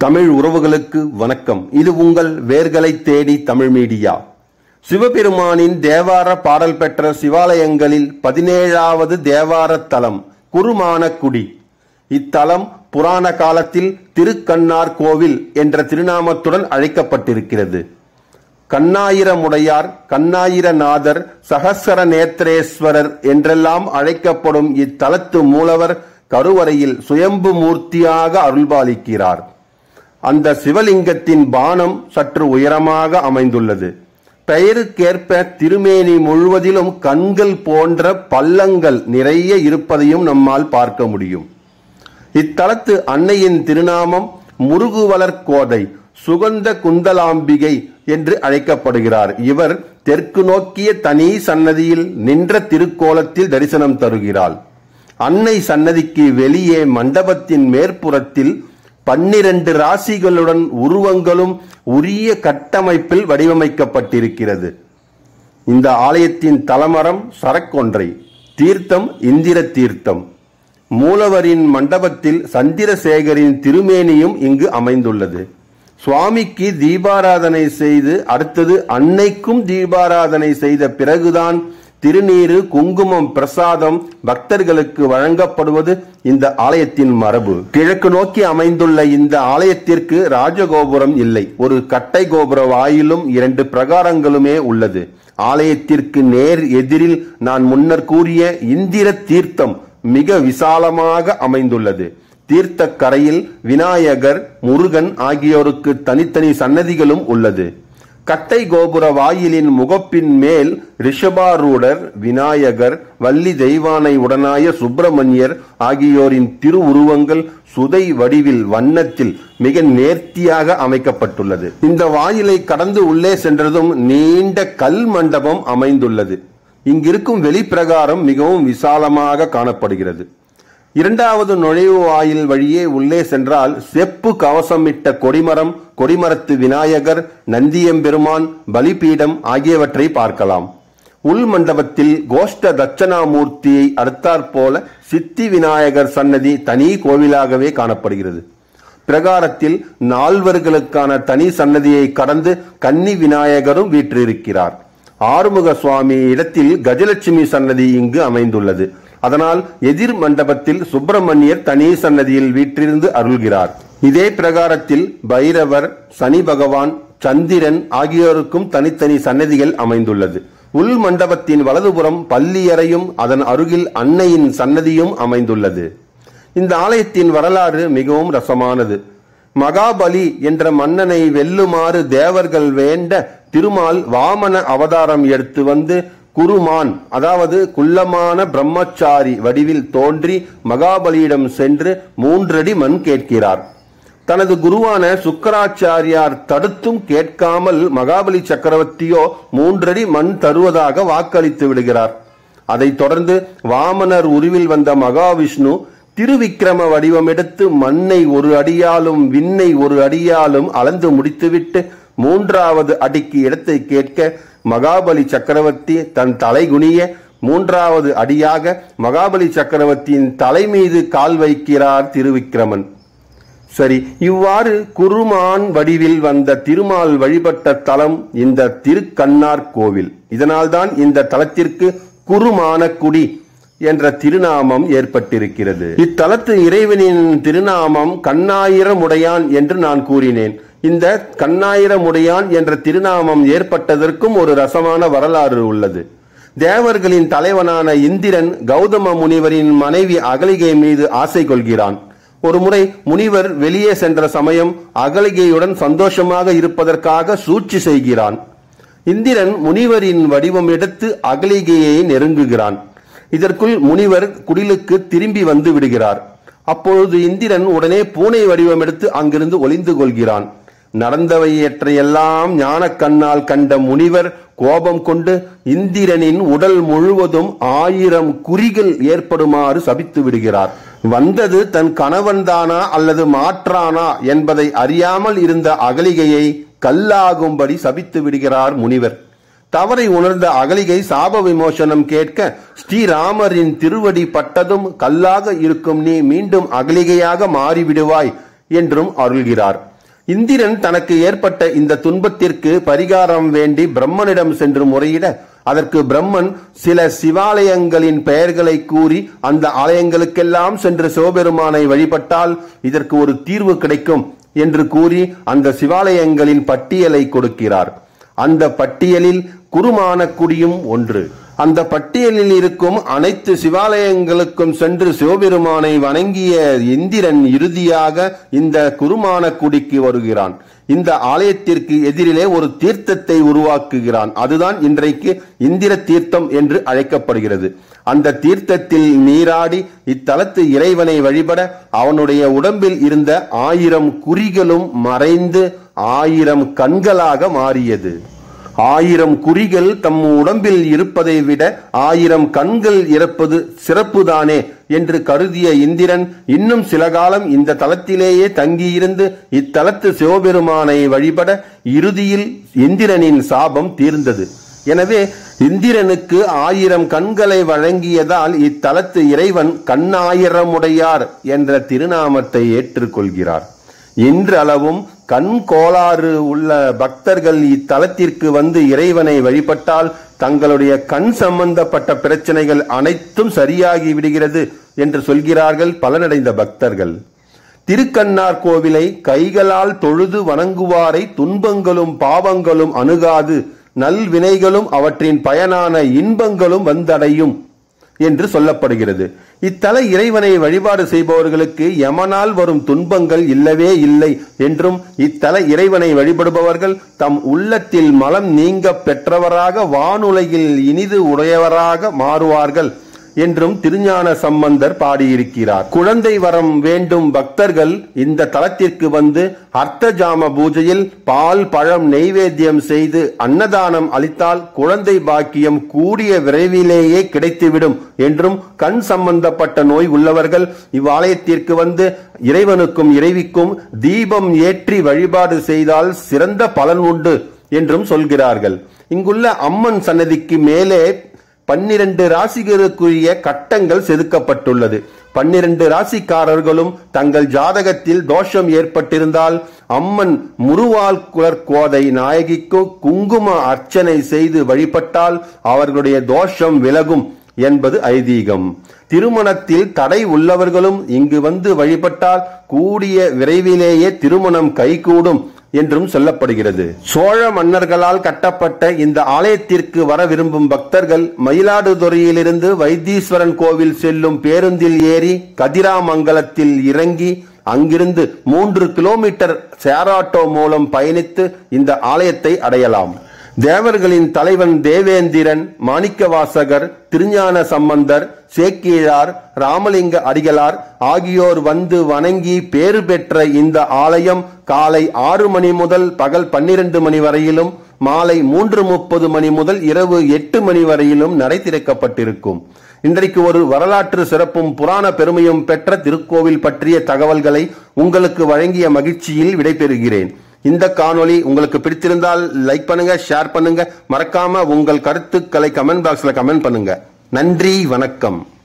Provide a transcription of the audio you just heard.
தமிழ் உறவுகளுக்கு வணக்கம் இது உங்கள் வேர்களை தேடி தமிழ் மீடியா சிவபெருமானின் தேவார பாடல் பெற்ற சிவாலயங்களில் பதினேழாவது தேவார தலம் குருமானக்குடி இத்தலம் புராண காலத்தில் திருக்கண்ணார் கோவில் என்ற திருநாமத்துடன் அழைக்கப்பட்டிருக்கிறது கண்ணாயிரமுடையார் கண்ணாயிரநாதர் சகசர நேத்திரேஸ்வரர் என்றெல்லாம் அழைக்கப்படும் இத்தலத்து மூலவர் கருவறையில் சுயம்பு மூர்த்தியாக அருள்பாலிக்கிறார் அந்த சிவலிங்கத்தின் பானம் சற்று உயரமாக அமைந்துள்ளது பெயருக்கேற்ப திருமேனி முழுவதிலும் கண்கள் போன்ற பள்ளங்கள் நிறைய இருப்பதையும் நம்மால் பார்க்க முடியும் இத்தலத்து அன்னையின் திருநாமம் முருகுவலர் கோதை சுகந்த குந்தலாம்பிகை என்று அழைக்கப்படுகிறார் இவர் தெற்கு நோக்கிய தனி சன்னதியில் நின்ற திருக்கோலத்தில் தரிசனம் தருகிறாள் அன்னை சன்னதிக்கு வெளியே மண்டபத்தின் மேற்புறத்தில் பன்னிரண்டு ராசிகளுடன் உருவங்களும் உரிய கட்டமைப்பில் வடிவமைக்கப்பட்டிருக்கிறது இந்த ஆலயத்தின் தலமரம் சரக்கொன்றை தீர்த்தம் இந்திர தீர்த்தம் மூலவரின் மண்டபத்தில் சந்திரசேகரின் திருமேனியும் இங்கு அமைந்துள்ளது சுவாமிக்கு தீபாராதனை செய்து அடுத்தது அன்னைக்கும் தீபாராதனை செய்த பிறகுதான் திருநீரு குங்குமம் பிரசாதம் பக்தர்களுக்கு வழங்கப்படுவது இந்த ஆலயத்தின் மரபு கிழக்கு நோக்கி அமைந்துள்ள இந்த ஆலயத்திற்கு ராஜகோபுரம் இல்லை ஒரு கட்டை கோபுர வாயிலும் இரண்டு பிரகாரங்களுமே உள்ளது ஆலயத்திற்கு நேர் எதிரில் நான் முன்னர் கூறிய இந்திர தீர்த்தம் மிக விசாலமாக அமைந்துள்ளது தீர்த்த கரையில் விநாயகர் முருகன் ஆகியோருக்கு தனித்தனி சன்னதிகளும் உள்ளது கட்டை கோபுர வாயிலின் முகப்பின் மேல் ரிஷபாரூடர் விநாயகர் வள்ளி தெய்வானை உடனாய சுப்பிரமணியர் ஆகியோரின் திருவுருவங்கள் சுதை வடிவில் வண்ணத்தில் மிக நேர்த்தியாக அமைக்கப்பட்டுள்ளது இந்த வாயிலை கடந்து உள்ளே சென்றதும் நீண்ட கல் மண்டபம் அமைந்துள்ளது இங்கிருக்கும் வெளிப்பிரகாரம் மிகவும் விசாலமாக காணப்படுகிறது இரண்டாவது நுழைவு வாயில் வழியே உள்ளே சென்றால் செப்பு கவசமிட்ட கொடிமரம் கொடிமரத்து விநாயகர் நந்தியம்பெருமான் பலிபீடம் ஆகியவற்றை பார்க்கலாம் உள் மண்டபத்தில் கோஷ்ட தட்சணாமூர்த்தியை அடுத்தாற்போல சித்தி விநாயகர் சன்னதி தனி கோவிலாகவே காணப்படுகிறது பிரகாரத்தில் நால்வர்களுக்கான தனி சன்னதியை கடந்து கன்னி விநாயகரும் வீற்றிருக்கிறார் ஆறுமுக சுவாமி இடத்தில் கஜலட்சுமி சன்னதி இங்கு அமைந்துள்ளது அதனால் எதிர் மண்டபத்தில் சுப்பிரமணியர் தனி சன்னதியில் வீற்றிருந்து அருள்கிறார் இதே பிரகாரத்தில் பைரவர் சனி பகவான் சந்திரன் ஆகியோருக்கும் தனித்தனி சன்னதிகள் அமைந்துள்ளது உள் மண்டபத்தின் வலதுபுறம் பள்ளியறையும் அதன் அருகில் அன்னையின் சன்னதியும் அமைந்துள்ளது இந்த ஆலயத்தின் வரலாறு மிகவும் ரசமானது மகாபலி என்ற மன்னனை வெல்லுமாறு தேவர்கள் வேண்ட திருமால் வாமன அவதாரம் எடுத்து வந்து குருமான் அதாவது குள்ளமான பிரம்மச்சாரி வடிவில் தோன்றி மகாபலியிடம் சென்று மூன்றடி மண் கேட்கிறார் தனது குருவான சுக்கராச்சாரியார் தடுத்தும் கேட்காமல் மகாபலி சக்கரவர்த்தியோ மூன்றடி மண் தருவதாக வாக்களித்து விடுகிறார் அதைத் தொடர்ந்து வாமனர் உருவில் வந்த மகாவிஷ்ணு திருவிக்கிரம வடிவம் எடுத்து மண்ணை ஒரு அடியாலும் விண்ணை ஒரு அடியாலும் அளந்து முடித்துவிட்டு மூன்றாவது அடிக்கு இடத்தை கேட்க மகாபலி சக்கரவர்த்தி தன் தலை குனிய மூன்றாவது அடியாக மகாபலி சக்கரவர்த்தியின் தலை மீது கால் வைக்கிறார் திருவிக்கிரமன் சரி இவ்வாறு குருமான் வடிவில் வந்த திருமால் வழிபட்ட தலம் இந்த திருக்கண்ணார் கோவில் இதனால்தான் இந்த தலத்திற்கு குருமானக்குடி என்ற திருநாமம் ஏற்பட்டிருக்கிறது இத்தலத்து இறைவனின் திருநாமம் கண்ணாயிரமுடையான் என்று நான் கூறினேன் இந்த கண்ணாயிரமுடையான் என்ற திருநாமம் ஏற்பட்டதற்கும் ஒரு ரசமான வரலாறு உள்ளது தேவர்களின் தலைவனான இந்திரன் கௌதம முனிவரின் மனைவி அகலிகை மீது ஆசை கொள்கிறான் ஒருமுறை முனிவர் வெளியே சென்ற சமயம் அகலிகையுடன் சந்தோஷமாக இருப்பதற்காக சூழ்ச்சி செய்கிறான் இந்திரன் முனிவரின் வடிவம் எடுத்து அகலிகையை நெருங்குகிறான் இதற்குள் முனிவர் குடிலுக்கு திரும்பி வந்து விடுகிறார் அப்பொழுது இந்திரன் உடனே பூனை வடிவம் எடுத்து அங்கிருந்து ஒளிந்து கொள்கிறான் நடந்தவையற்றையெல்லாம் ஞான கண்ணால் கண்ட முனிவர் கோபம் கொண்டு இந்திரனின் உடல் முழுவதும் ஆயிரம் குறிகள் ஏற்படுமாறு சபித்து விடுகிறார் வந்தது தன் கணவன்தானா அல்லது மாற்றானா என்பதை அறியாமல் இருந்த அகலிகையை கல்லாகும்படி சபித்து விடுகிறார் முனிவர் தவறை உணர்ந்த அகலிகை சாப விமோசனம் கேட்க ஸ்ரீராமரின் திருவடி பட்டதும் கல்லாக இருக்கும் நீ மீண்டும் அகலிகையாக மாறிவிடுவாய் என்றும் அருள்கிறார் இந்திரன் தனக்கு ஏற்பட்ட இந்த துன்பத்திற்கு பரிகாரம் வேண்டி பிரம்மனிடம் சென்று முறையிட அதற்கு பிரம்மன் சில சிவாலயங்களின் பெயர்களை கூறி அந்த ஆலயங்களுக்கெல்லாம் சென்று சிவபெருமானை வழிபட்டால் இதற்கு ஒரு தீர்வு கிடைக்கும் என்று கூறி அந்த சிவாலயங்களின் பட்டியலை கொடுக்கிறார் அந்த பட்டியலில் குருமானக்குடியும் ஒன்று அந்த பட்டியலில் இருக்கும் அனைத்து சிவாலயங்களுக்கும் சென்று சிவபெருமானை வணங்கிய இந்திரன் இறுதியாக இந்த குருமானக்குடிக்கு வருகிறான் இந்த ஆலயத்திற்கு எதிரிலே ஒரு தீர்த்தத்தை உருவாக்குகிறான் அதுதான் இன்றைக்கு இந்திர தீர்த்தம் என்று அழைக்கப்படுகிறது அந்த தீர்த்தத்தில் நீராடி இத்தலத்து இறைவனை வழிபட அவனுடைய உடம்பில் இருந்த ஆயிரம் குறிகளும் மறைந்து ஆயிரம் கண்களாக மாறியது ஆயிரம் குறிகள் தம் உடம்பில் இருப்பதை விட ஆயிரம் கண்கள் இறப்பது சிறப்புதானே என்று கருதிய இந்திரன் இன்னும் சில காலம் இந்த தலத்திலேயே தங்கியிருந்து இத்தலத்து சிவபெருமானை வழிபட இறுதியில் இந்திரனின் சாபம் தீர்ந்தது எனவே இந்திரனுக்கு ஆயிரம் கண்களை வழங்கியதால் இத்தலத்து இறைவன் கண்ணாயிரமுடையார் என்ற திருநாமத்தை ஏற்றுக்கொள்கிறார் இன்றளவும் கண் கோளாறு உள்ள பக்தர்கள் இத்தலத்திற்கு வந்து இறைவனை வழிபட்டால் தங்களுடைய கண் சம்பந்தப்பட்ட பிரச்சனைகள் அனைத்தும் சரியாகி விடுகிறது என்று சொல்கிறார்கள் பலனடைந்த பக்தர்கள் திருக்கண்ணார் கோவிலை கைகளால் தொழுது வணங்குவாரை துன்பங்களும் பாவங்களும் அணுகாது நல்வினைகளும் அவற்றின் பயனான இன்பங்களும் வந்தடையும் என்று சொல்லப்படுகிறது இத்தல இறைவனை வழிபாடு செய்பவர்களுக்கு யமனால் வரும் துன்பங்கள் இல்லவே இல்லை என்றும் இத்தல இறைவனை வழிபடுபவர்கள் தம் உள்ளத்தில் மலம் நீங்க பெற்றவராக வானுலகில் இனிது உடையவராக மாறுவார்கள் என்றும் திருஞான சம்பந்தர் பாடியிருக்கிறார் குழந்தை வரம் வேண்டும் பக்தர்கள் இந்த தலத்திற்கு வந்து அர்த்தஜாம பூஜையில் பால் பழம் நெய்வேத்தியம் செய்து அன்னதானம் அளித்தால் குழந்தை பாக்கியம் கூடிய விரைவிலேயே கிடைத்துவிடும் என்றும் கண் சம்பந்தப்பட்ட நோய் உள்ளவர்கள் இவ்வாலயத்திற்கு வந்து இறைவனுக்கும் இறைவிக்கும் தீபம் ஏற்றி வழிபாடு செய்தால் சிறந்த பலன் உண்டு என்றும் சொல்கிறார்கள் இங்குள்ள அம்மன் சன்னதிக்கு மேலே பன்னிரண்டு ராசிகளுக்குரிய கட்டங்கள் செதுக்கப்பட்டுள்ளது பன்னிரண்டு ராசிக்காரர்களும் தங்கள் ஜாதகத்தில் தோஷம் ஏற்பட்டிருந்தால் அம்மன் முருவால் குலர் கோதை நாயகிக்கு குங்கும அர்ச்சனை செய்து வழிபட்டால் அவர்களுடைய தோஷம் விலகும் என்பது ஐதீகம் திருமணத்தில் தடை உள்ளவர்களும் இங்கு வந்து வழிபட்டால் கூடிய விரைவிலேயே திருமணம் கைகூடும் என்றும் சொல்லப்படுகிறது சோழ மன்னர்களால் கட்டப்பட்ட இந்த ஆலயத்திற்கு வர விரும்பும் பக்தர்கள் மயிலாடுதுறையிலிருந்து வைத்தீஸ்வரன் கோவில் செல்லும் பேருந்தில் ஏறி கதிராமங்கலத்தில் இறங்கி அங்கிருந்து மூன்று கிலோமீட்டர் சேராட்டோ மூலம் பயணித்து இந்த ஆலயத்தை அடையலாம் தேவர்களின் தலைவன் தேவேந்திரன் மாணிக்கவாசகர் திருஞான சம்பந்தர் சேக்கிழார் ராமலிங்க அடிகளார் ஆகியோர் வந்து வணங்கி பேறு பெற்ற இந்த ஆலயம் காலை ஆறு மணி முதல் பகல் பன்னிரண்டு மணி வரையிலும் மாலை மூன்று முப்பது மணி முதல் இரவு எட்டு மணி வரையிலும் நடை திறக்கப்பட்டிருக்கும் இன்றைக்கு ஒரு வரலாற்று சிறப்பும் புராண பெருமையும் பெற்ற திருக்கோவில் பற்றிய தகவல்களை உங்களுக்கு வழங்கிய மகிழ்ச்சியில் விடைபெறுகிறேன் இந்த காணொளி உங்களுக்கு பிடித்திருந்தால் லைக் பண்ணுங்க ஷேர் பண்ணுங்க மறக்காம உங்கள் கருத்துக்களை கமெண்ட் பாக்ஸ்ல கமெண்ட் பண்ணுங்க நன்றி வணக்கம்